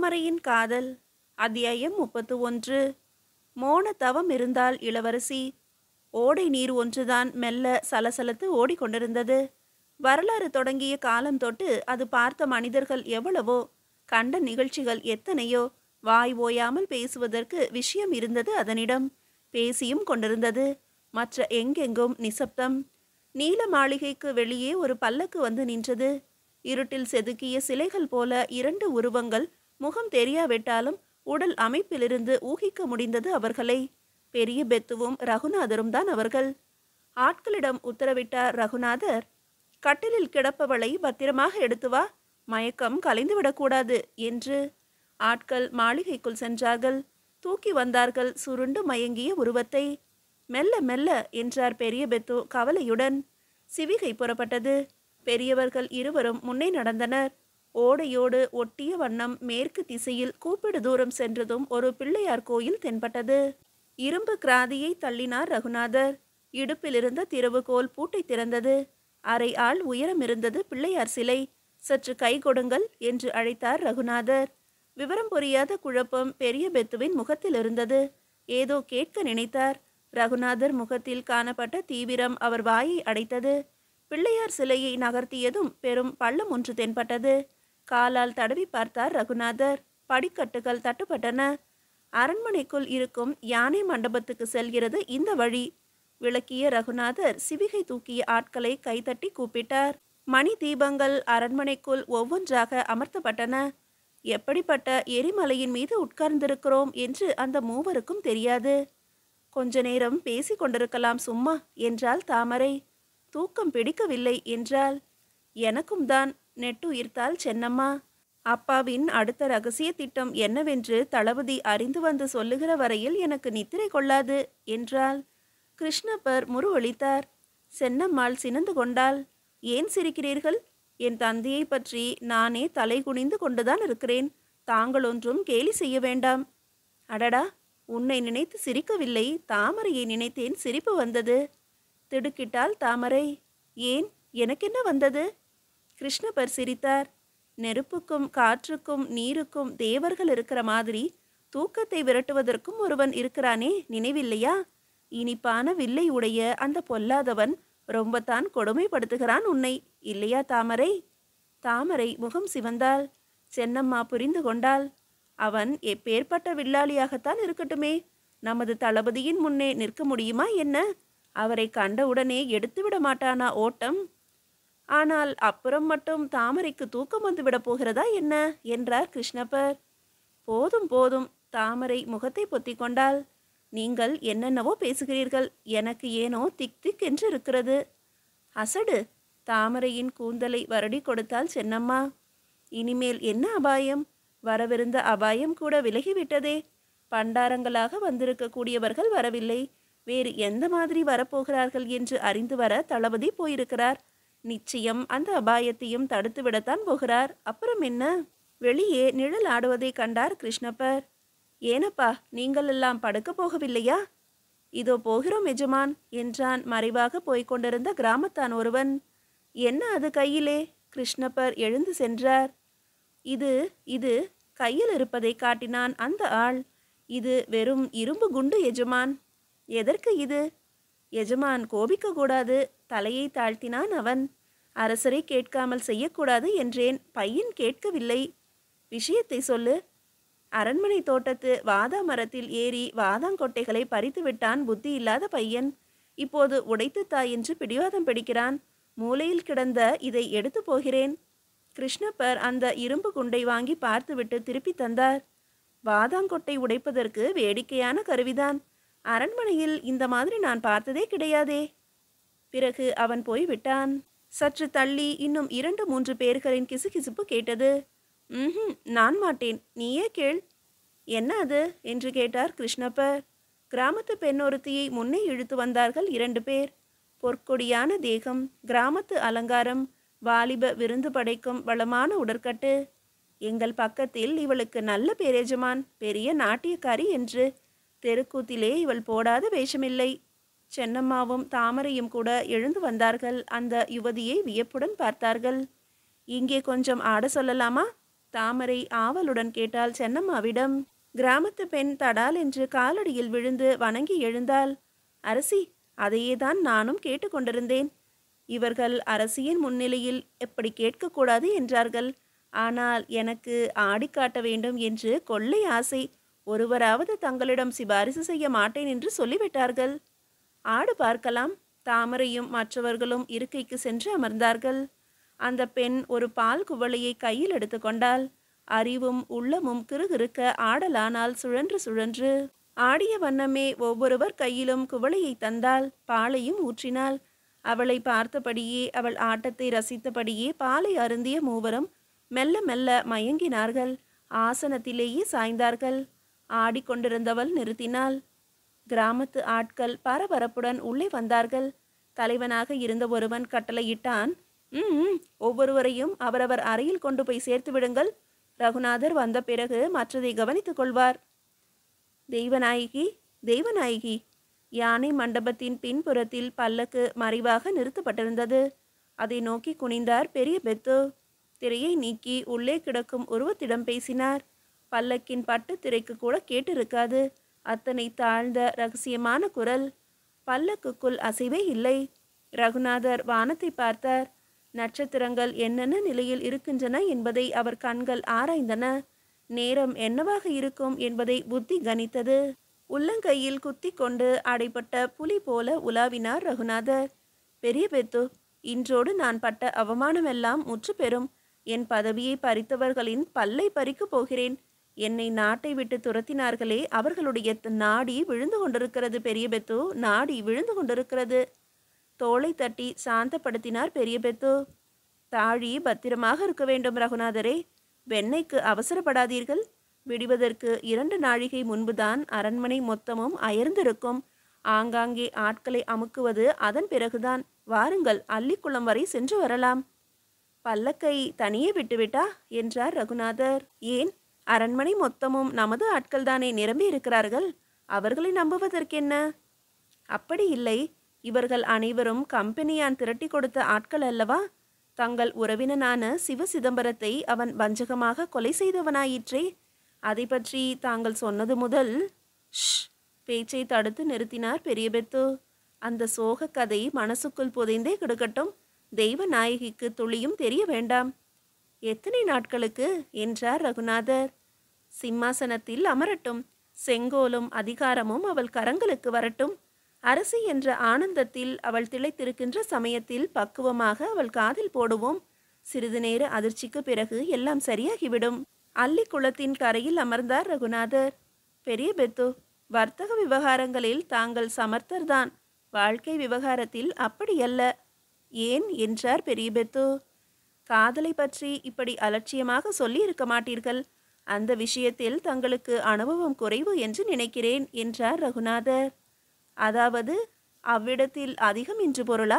தாமரையின் காதல் அத்தியாயம் முப்பத்து ஒன்று மோன தவம் இருந்தால் இளவரசி ஓடை நீர் ஒன்றுதான் மெல்ல சலசலத்து ஓடிக்கொண்டிருந்தது வரலாறு தொடங்கிய காலம் தொட்டு அது பார்த்த மனிதர்கள் எவ்வளவோ கண்ட நிகழ்ச்சிகள் எத்தனையோ வாய் ஓயாமல் பேசுவதற்கு விஷயம் இருந்தது அதனிடம் பேசியும் கொண்டிருந்தது மற்ற எங்கெங்கும் நிசப்தம் நீல மாளிகைக்கு வெளியே ஒரு பல்லக்கு வந்து நின்றது இருட்டில் செதுக்கிய சிலைகள் போல இரண்டு உருவங்கள் முகம் தெரியாவிட்டாலும் உடல் அமைப்பிலிருந்து ஊகிக்க முடிந்தது அவர்களை பெரிய பெத்துவும் ரகுநாதரும் தான் அவர்கள் ஆட்களிடம் உத்தரவிட்டார் ரகுநாதர் கட்டிலில் கிடப்பவளை பத்திரமாக எடுத்து வா மயக்கம் கலைந்துவிடக்கூடாது என்று ஆட்கள் மாளிகைக்குள் சென்றார்கள் தூக்கி வந்தார்கள் சுருண்டு மயங்கிய உருவத்தை மெல்ல மெல்ல என்றார் பெரிய பெத்து கவலையுடன் சிவிகை புறப்பட்டது பெரியவர்கள் இருவரும் முன்னே நடந்தனர் ஓடையோடு ஒட்டிய வண்ணம் மேற்கு திசையில் கூப்பிடு தூரம் சென்றதும் ஒரு பிள்ளையார் கோயில் தென்பட்டது இரும்பு கிராதியை தள்ளினார் ரகுநாதர் இடுப்பில் இருந்த திறவுகோல் பூட்டை திறந்தது அரை ஆள் உயரம் இருந்தது பிள்ளையார் சிலை சற்று கை கொடுங்கள் என்று அழைத்தார் ரகுநாதர் விவரம் புரியாத குழப்பம் பெரிய பெத்துவின் முகத்தில் இருந்தது ஏதோ கேட்க நினைத்தார் ரகுநாதர் முகத்தில் காணப்பட்ட தீவிரம் அவர் வாயை அடைத்தது பிள்ளையார் சிலையை நகர்த்தியதும் பெரும் பள்ளம் ஒன்று தென்பட்டது காலால் தடவி பார்த்தார் ரகுநாதர் படிக்கட்டுகள் தட்டுப்பட்டன அரண்மனைக்குள் இருக்கும் யானை மண்டபத்துக்கு செல்கிறது இந்த வழி விளக்கிய ரகுநாதர் சிவிகை தூக்கிய ஆட்களை கைதட்டி கூப்பிட்டார் மணி தீபங்கள் அரண்மனைக்குள் ஒவ்வொன்றாக அமர்த்தப்பட்டன எப்படிப்பட்ட எரிமலையின் மீது உட்கார்ந்திருக்கிறோம் என்று அந்த மூவருக்கும் தெரியாது கொஞ்ச நேரம் பேசிக் கொண்டிருக்கலாம் சும்மா என்றாள் தாமரை தூக்கம் பிடிக்கவில்லை என்றால் எனக்கும் தான் நெட்டுயிர்த்தாள் சென்னம்மா அப்பாவின் அடுத்த ரகசிய திட்டம் என்னவென்று தளபதி அறிந்து வந்து சொல்லுகிற வரையில் எனக்கு நித்திரை கொள்ளாது என்றாள் கிருஷ்ணப்பர் முருவளித்தார் சென்னம்மாள் சினந்து கொண்டாள் ஏன் சிரிக்கிறீர்கள் என் தந்தையை பற்றி நானே தலை குனிந்து கொண்டுதான் இருக்கிறேன் தாங்கள் ஒன்றும் கேலி செய்ய வேண்டாம் அடடா உன்னை நினைத்து சிரிக்கவில்லை தாமரையை நினைத்தேன் சிரிப்பு வந்தது திடுக்கிட்டாள் தாமரை ஏன் எனக்கென்ன வந்தது கிருஷ்ணபர் சிரித்தார் நெருப்புக்கும் காற்றுக்கும் நீருக்கும் தேவர்கள் இருக்கிற மாதிரி தூக்கத்தை விரட்டுவதற்கும் ஒருவன் இருக்கிறானே நினைவில்லையா இனிப்பான வில்லை உடைய அந்த பொல்லாதவன் ரொம்ப தான் கொடுமைப்படுத்துகிறான் உன்னை இல்லையா தாமரை தாமரை முகம் சிவந்தாள் சென்னம்மா புரிந்து கொண்டாள் அவன் எப்பேற்பட்ட வில்லாளியாகத்தான் இருக்கட்டுமே நமது தளபதியின் முன்னே நிற்க முடியுமா என்ன அவரை கண்டவுடனே எடுத்துவிட மாட்டானா ஓட்டம் ஆனால் அப்புறம் மட்டும் தாமரைக்கு தூக்கம் வந்து விட போகிறதா என்ன என்றார் கிருஷ்ணப்பர் போதும் போதும் தாமரை முகத்தை பொத்திக் கொண்டாள் நீங்கள் என்னென்னவோ பேசுகிறீர்கள் எனக்கு ஏனோ திக் திக் என்று இருக்கிறது அசடு தாமரையின் கூந்தலை வருடி கொடுத்தாள் சென்னம்மா இனிமேல் என்ன அபாயம் வரவிருந்த அபாயம் கூட விலகிவிட்டதே பண்டாரங்களாக வந்திருக்கக்கூடியவர்கள் வரவில்லை வேறு எந்த மாதிரி வரப்போகிறார்கள் என்று அறிந்து வர தளபதி போயிருக்கிறார் நிச்சயம் அந்த அபாயத்தையும் தடுத்து விடத்தான் போகிறார் அப்புறம் என்ன வெளியே நிழல் ஆடுவதை கண்டார் கிருஷ்ணப்பர் ஏனப்பா நீங்கள் எல்லாம் படுக்க போகவில்லையா இதோ போகிறோம் எஜமான் என்றான் மறைவாக போய்க் கொண்டிருந்த கிராமத்தான் ஒருவன் என்ன அது கையிலே கிருஷ்ணப்பர் எழுந்து சென்றார் இது இது கையில் இருப்பதை காட்டினான் அந்த ஆள் இது வெறும் இரும்பு குண்டு எஜமான் எதற்கு இது எஜமான் கோபிக்க கூடாது தலையை தாழ்த்தினான் அவன் அரசரை கேட்காமல் செய்யக்கூடாது என்றேன் பையன் கேட்கவில்லை விஷயத்தை சொல்லு அரண்மனை தோட்டத்து வாதா மரத்தில் ஏறி வாதாங்கொட்டைகளை பறித்து விட்டான் புத்தி இல்லாத பையன் இப்போது உடைத்து தாய் என்று பிடிவாதம் பிடிக்கிறான் மூலையில் கிடந்த இதை எடுத்து போகிறேன் கிருஷ்ணப்பர் அந்த இரும்பு குண்டை வாங்கி பார்த்துவிட்டு திருப்பி தந்தார் வாதாங்கொட்டை உடைப்பதற்கு வேடிக்கையான கருவிதான் அரண்மனையில் இந்த மாதிரி நான் பார்த்ததே கிடையாதே பிறகு அவன் போய் விட்டான் சற்று தள்ளி இன்னும் இரண்டு மூன்று பேர்களின் கிசுகிசுப்பு கேட்டது ம் நான் மாட்டேன் நீயே கேள் என்ன அது என்று கேட்டார் கிருஷ்ணப்பர் கிராமத்து பெண்ணொருத்தியை முன்னே இழுத்து வந்தார்கள் இரண்டு பேர் பொற்கொடியான தேகம் கிராமத்து அலங்காரம் வாலிப விருந்து படைக்கும் வளமான உடற்கட்டு எங்கள் பக்கத்தில் இவளுக்கு நல்ல பேரெஜமான் பெரிய நாட்டியக்காரி என்று தெருக்கூத்திலே இவள் போடாத வேஷமில்லை சென்னம்மாவும் தாமரையும் கூட எழுந்து வந்தார்கள் அந்த யுவதியை வியப்புடன் பார்த்தார்கள் இங்கே கொஞ்சம் ஆட சொல்லலாமா தாமரை ஆவலுடன் கேட்டாள் சென்னம்மாவிடம் கிராமத்து பெண் தடால் என்று காலடியில் விழுந்து வணங்கி எழுந்தாள் அரசி அதையே தான் நானும் கேட்டுக்கொண்டிருந்தேன் இவர்கள் அரசியின் முன்னிலையில் எப்படி கேட்கக்கூடாது என்றார்கள் ஆனால் எனக்கு ஆடி காட்ட வேண்டும் என்று கொள்ளை ஆசை ஒருவராவது தங்களிடம் சிபாரிசு செய்ய மாட்டேன் என்று சொல்லிவிட்டார்கள் ஆடு பார்க்கலாம் தாமரையும் மற்றவர்களும் இருக்கைக்கு சென்று அமர்ந்தார்கள் அந்த பெண் ஒரு பால் குவளையை கையில் எடுத்துக்கொண்டாள் அறிவும் உள்ளமும் கிறுகிறுக்க ஆடலானால் சுழன்று சுழன்று ஆடிய வண்ணமே ஒவ்வொருவர் கையிலும் குவளையை தந்தாள் பாலையும் ஊற்றினாள் அவளை பார்த்தபடியே அவள் ஆட்டத்தை ரசித்தபடியே பாலை அருந்திய மூவரும் மெல்ல மெல்ல மயங்கினார்கள் ஆசனத்திலேயே சாய்ந்தார்கள் ஆடிக்கொண்டிருந்தவள் நிறுத்தினாள் கிராமத்து ஆட்கள் பரபரப்புடன் உள்ளே வந்தார்கள் தலைவனாக இருந்த ஒருவன் கட்டளையிட்டான் ம் ம், ஒவ்வொருவரையும் அவரவர் அறையில் கொண்டு போய் சேர்த்து விடுங்கள் ரகுநாதர் வந்த பிறகு மற்றதை கவனித்துக் கொள்வார் தெய்வநாயகி தெய்வநாயகி யானை மண்டபத்தின் பின்புறத்தில் பல்லக்கு மறைவாக நிறுத்தப்பட்டிருந்தது அதை நோக்கி குனிந்தார் பெரிய பெத்து திரையை நீக்கி உள்ளே கிடக்கும் உருவத்திடம் பேசினார் பல்லக்கின் பட்டு திரைக்கு கூட கேட்டிருக்காது அத்தனை தாழ்ந்த ரகசியமான குரல் பல்லக்குக்குள் அசைவே இல்லை ரகுநாதர் வானத்தை பார்த்தார் நட்சத்திரங்கள் என்னென்ன நிலையில் இருக்கின்றன என்பதை அவர் கண்கள் ஆராய்ந்தன நேரம் என்னவாக இருக்கும் என்பதை புத்தி கணித்தது உள்ளங்கையில் குத்தி கொண்டு அடைப்பட்ட புலி போல உலாவினார் ரகுநாதர் பெரிய பெத்து இன்றோடு நான் பட்ட அவமானமெல்லாம் முற்று பெறும் என் பதவியை பறித்தவர்களின் பல்லை பறிக்கப் போகிறேன் என்னை நாட்டை விட்டு துரத்தினார்களே அவர்களுடைய த- நாடி விழுந்து கொண்டிருக்கிறது பெரிய பெத்து நாடி விழுந்து கொண்டிருக்கிறது தோளை தட்டி சாந்தப்படுத்தினார் பெரிய பெத்து தாழி பத்திரமாக இருக்க வேண்டும் ரகுநாதரே வெண்ணெய்க்கு அவசரப்படாதீர்கள் விடுவதற்கு இரண்டு நாழிகை முன்புதான் அரண்மனை மொத்தமும் அயர்ந்திருக்கும் ஆங்காங்கே ஆட்களை அமுக்குவது அதன் பிறகுதான் வாருங்கள் அள்ளிக்குளம் வரை சென்று வரலாம் பல்லக்கை தனியே விட்டுவிட்டா என்றார் ரகுநாதர் ஏன் அரண்மனை மொத்தமும் நமது ஆட்கள்தானே நிரம்பி இருக்கிறார்கள் அவர்களை நம்புவதற்கென்ன அப்படி இல்லை இவர்கள் அனைவரும் கம்பெனியான் திரட்டி கொடுத்த ஆட்கள் அல்லவா தங்கள் உறவினனான சிவ சிதம்பரத்தை அவன் வஞ்சகமாக கொலை செய்தவனாயிற்றே அதை பற்றி தாங்கள் சொன்னது முதல் ஷ் பேச்சை தடுத்து நிறுத்தினார் பெரிய பெத்து அந்த சோக கதை மனசுக்குள் புதைந்தே கிடக்கட்டும் தெய்வ நாயகிக்கு துளியும் தெரிய வேண்டாம் எத்தனை நாட்களுக்கு என்றார் ரகுநாதர் சிம்மாசனத்தில் அமரட்டும் செங்கோலும் அதிகாரமும் அவள் கரங்களுக்கு வரட்டும் அரசி என்ற ஆனந்தத்தில் அவள் திளைத்திருக்கின்ற சமயத்தில் பக்குவமாக அவள் காதில் போடுவோம் சிறிது நேர அதிர்ச்சிக்கு பிறகு எல்லாம் சரியாகிவிடும் அல்லி குளத்தின் கரையில் அமர்ந்தார் ரகுநாதர் பெரிய பெத்து வர்த்தக விவகாரங்களில் தாங்கள் சமர்த்தர்தான் வாழ்க்கை விவகாரத்தில் அப்படியல்ல ஏன் என்றார் பெரிய பெத்து காதலை பற்றி இப்படி அலட்சியமாக சொல்லி இருக்க மாட்டீர்கள் அந்த விஷயத்தில் தங்களுக்கு அனுபவம் குறைவு என்று நினைக்கிறேன் என்றார் ரகுநாதர் அதாவது அவ்விடத்தில் அதிகம் என்று பொருளா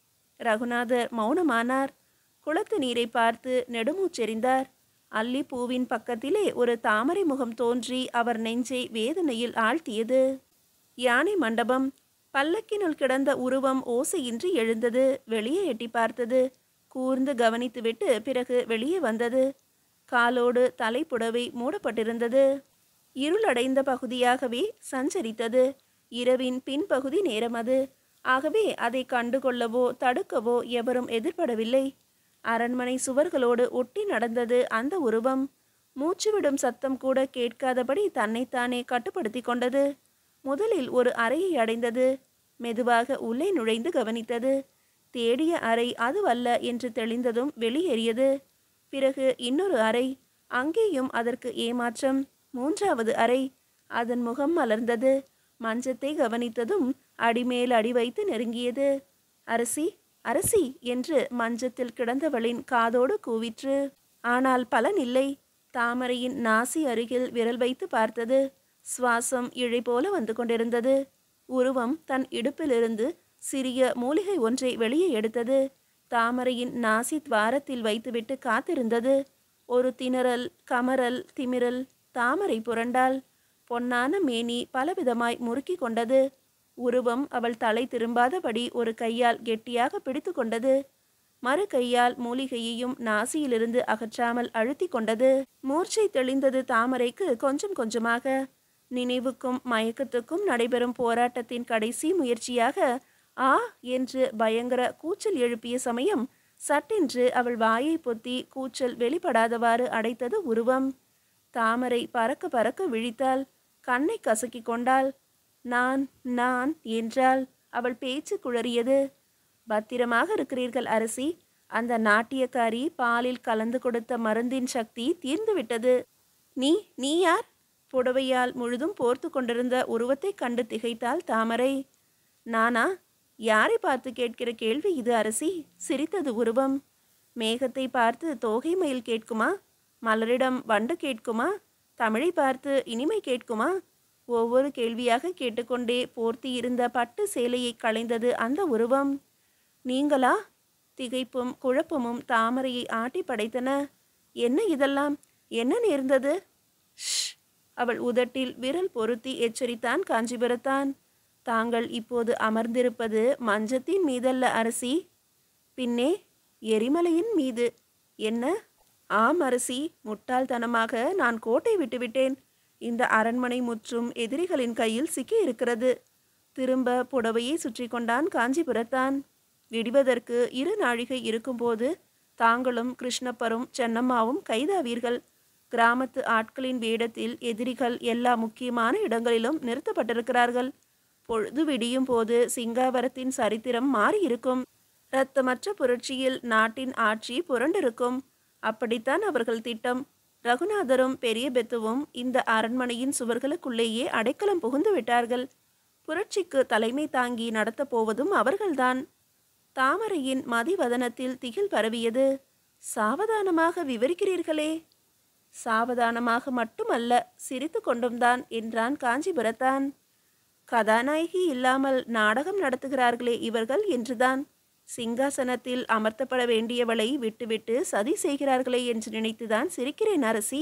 ரகுநாதர் மௌனமானார் குளத்து நீரை பார்த்து நெடுமூச்செறிந்தார் அல்லி பூவின் பக்கத்திலே ஒரு தாமரை முகம் தோன்றி அவர் நெஞ்சை வேதனையில் ஆழ்த்தியது யானை மண்டபம் பல்லக்கினுள் கிடந்த உருவம் ஓசையின்றி எழுந்தது வெளியே எட்டி பார்த்தது கூர்ந்து கவனித்துவிட்டு பிறகு வெளியே வந்தது காலோடு தலைப்புடவை மூடப்பட்டிருந்தது இருளடைந்த பகுதியாகவே சஞ்சரித்தது இரவின் பின்பகுதி நேரம் அது ஆகவே அதை கண்டுகொள்ளவோ தடுக்கவோ எவரும் எதிர்படவில்லை அரண்மனை சுவர்களோடு ஒட்டி நடந்தது அந்த உருவம் மூச்சுவிடும் சத்தம் கூட கேட்காதபடி தன்னைத்தானே கட்டுப்படுத்தி கொண்டது முதலில் ஒரு அறையை அடைந்தது மெதுவாக உள்ளே நுழைந்து கவனித்தது தேடிய அறை அதுவல்ல என்று தெளிந்ததும் வெளியேறியது பிறகு இன்னொரு அறை அங்கேயும் அதற்கு ஏமாற்றம் மூன்றாவது அறை அதன் முகம் மலர்ந்தது மஞ்சத்தை கவனித்ததும் அடிமேல் அடி வைத்து நெருங்கியது அரசி அரசி என்று மஞ்சத்தில் கிடந்தவளின் காதோடு கூவிற்று ஆனால் பலன் இல்லை தாமரையின் நாசி அருகில் விரல் வைத்து பார்த்தது சுவாசம் இழை போல வந்து கொண்டிருந்தது உருவம் தன் இடுப்பிலிருந்து சிறிய மூலிகை ஒன்றை வெளியே எடுத்தது தாமரையின் நாசி துவாரத்தில் வைத்துவிட்டு காத்திருந்தது ஒரு திணறல் கமறல் திமிறல் தாமரை புரண்டாள் பொன்னான மேனி பலவிதமாய் முறுக்கிக் கொண்டது உருவம் அவள் தலை திரும்பாதபடி ஒரு கையால் கெட்டியாக பிடித்து கொண்டது மறு கையால் மூலிகையையும் நாசியிலிருந்து அகற்றாமல் அழுத்தி கொண்டது மூர்ச்சை தெளிந்தது தாமரைக்கு கொஞ்சம் கொஞ்சமாக நினைவுக்கும் மயக்கத்துக்கும் நடைபெறும் போராட்டத்தின் கடைசி முயற்சியாக ஆ என்று பயங்கர கூச்சல் எழுப்பிய சமயம் சட்டென்று அவள் வாயை பொத்தி கூச்சல் வெளிப்படாதவாறு அடைத்தது உருவம் தாமரை பறக்க பறக்க விழித்தாள் கண்ணை கசக்கிக் கொண்டாள் நான் நான் என்றாள் அவள் பேச்சு குழறியது பத்திரமாக இருக்கிறீர்கள் அரசி அந்த நாட்டியக்காரி பாலில் கலந்து கொடுத்த மருந்தின் சக்தி தீர்ந்து விட்டது நீ நீ யார் புடவையால் முழுதும் போர்த்து கொண்டிருந்த உருவத்தை கண்டு திகைத்தாள் தாமரை நானா யாரை பார்த்து கேட்கிற கேள்வி இது அரசி சிரித்தது உருவம் மேகத்தை பார்த்து தோகை மயில் கேட்குமா மலரிடம் வண்டு கேட்குமா தமிழை பார்த்து இனிமை கேட்குமா ஒவ்வொரு கேள்வியாக கேட்டுக்கொண்டே போர்த்தி இருந்த பட்டு சேலையை களைந்தது அந்த உருவம் நீங்களா திகைப்பும் குழப்பமும் தாமரையை ஆட்டி படைத்தன என்ன இதெல்லாம் என்ன நேர்ந்தது ஷ் அவள் உதட்டில் விரல் பொருத்தி எச்சரித்தான் காஞ்சிபுரத்தான் தாங்கள் இப்போது அமர்ந்திருப்பது மஞ்சத்தின் மீதல்ல அரசி பின்னே எரிமலையின் மீது என்ன ஆம் அரசி முட்டாள்தனமாக நான் கோட்டை விட்டுவிட்டேன் இந்த அரண்மனை முற்றும் எதிரிகளின் கையில் சிக்கி இருக்கிறது திரும்ப புடவையை சுற்றி கொண்டான் காஞ்சிபுரத்தான் விடுவதற்கு இரு நாழிகை இருக்கும்போது தாங்களும் கிருஷ்ணப்பரும் சென்னம்மாவும் கைதாவீர்கள் கிராமத்து ஆட்களின் வேடத்தில் எதிரிகள் எல்லா முக்கியமான இடங்களிலும் நிறுத்தப்பட்டிருக்கிறார்கள் பொழுது விடியும் போது சிங்காவரத்தின் சரித்திரம் மாறியிருக்கும் இரத்தமற்ற புரட்சியில் நாட்டின் ஆட்சி புரண்டிருக்கும் அப்படித்தான் அவர்கள் திட்டம் ரகுநாதரும் பெரிய பெத்துவும் இந்த அரண்மனையின் சுவர்களுக்குள்ளேயே அடைக்கலம் புகுந்து விட்டார்கள் புரட்சிக்கு தலைமை தாங்கி நடத்தப் போவதும் அவர்கள்தான் தாமரையின் மதிவதனத்தில் திகில் பரவியது சாவதானமாக விவரிக்கிறீர்களே சாவதானமாக மட்டுமல்ல சிரித்து கொண்டும்தான் என்றான் காஞ்சிபுரத்தான் கதாநாயகி இல்லாமல் நாடகம் நடத்துகிறார்களே இவர்கள் என்றுதான் சிங்காசனத்தில் அமர்த்தப்பட வேண்டியவளை விட்டுவிட்டு சதி செய்கிறார்களே என்று நினைத்துதான் சிரிக்கிறேன் அரசி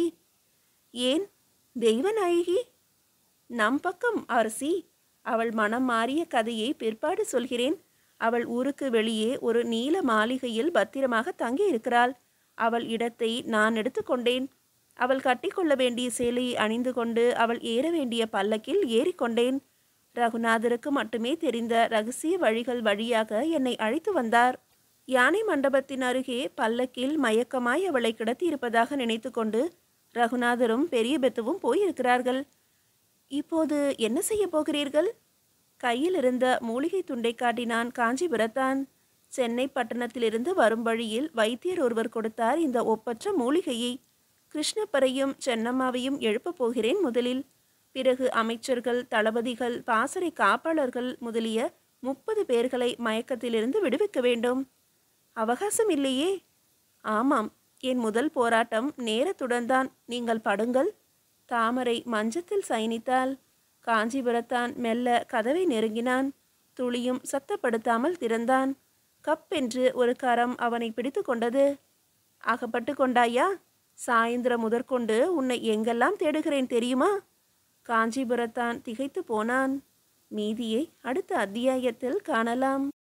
ஏன் தெய்வநாயகி நம் பக்கம் அரசி அவள் மனம் மாறிய கதையை பிற்பாடு சொல்கிறேன் அவள் ஊருக்கு வெளியே ஒரு நீல மாளிகையில் பத்திரமாக தங்கி இருக்கிறாள் அவள் இடத்தை நான் எடுத்துக்கொண்டேன் அவள் கட்டிக்கொள்ள வேண்டிய சேலையை அணிந்து கொண்டு அவள் ஏற வேண்டிய பல்லக்கில் ஏறிக்கொண்டேன் ரகுநாதருக்கு மட்டுமே தெரிந்த ரகசிய வழிகள் வழியாக என்னை அழைத்து வந்தார் யானை மண்டபத்தின் அருகே பல்லக்கில் மயக்கமாய் அவளை கிடத்தியிருப்பதாக நினைத்துக்கொண்டு ரகுநாதரும் பெரிய பெத்துவும் போயிருக்கிறார்கள் இப்போது என்ன செய்ய போகிறீர்கள் கையில் இருந்த மூலிகை துண்டை காட்டினான் காஞ்சிபுரத்தான் சென்னை பட்டணத்திலிருந்து வரும் வழியில் வைத்தியர் ஒருவர் கொடுத்தார் இந்த ஒப்பற்ற மூலிகையை கிருஷ்ணப்பரையும் சென்னம்மாவையும் எழுப்பப் போகிறேன் முதலில் பிறகு அமைச்சர்கள் தளபதிகள் பாசறை காப்பாளர்கள் முதலிய முப்பது பேர்களை மயக்கத்திலிருந்து விடுவிக்க வேண்டும் அவகாசம் இல்லையே ஆமாம் என் முதல் போராட்டம் நேரத்துடன் தான் நீங்கள் படுங்கள் தாமரை மஞ்சத்தில் சயனித்தாள் காஞ்சிபுரத்தான் மெல்ல கதவை நெருங்கினான் துளியும் சத்தப்படுத்தாமல் திறந்தான் கப் என்று ஒரு கரம் அவனை பிடித்து கொண்டது அகப்பட்டு கொண்டாயா சாயந்திரம் முதற்கொண்டு உன்னை எங்கெல்லாம் தேடுகிறேன் தெரியுமா காஞ்சிபுரத்தான் திகைத்து போனான் மீதியை அடுத்த அத்தியாயத்தில் காணலாம்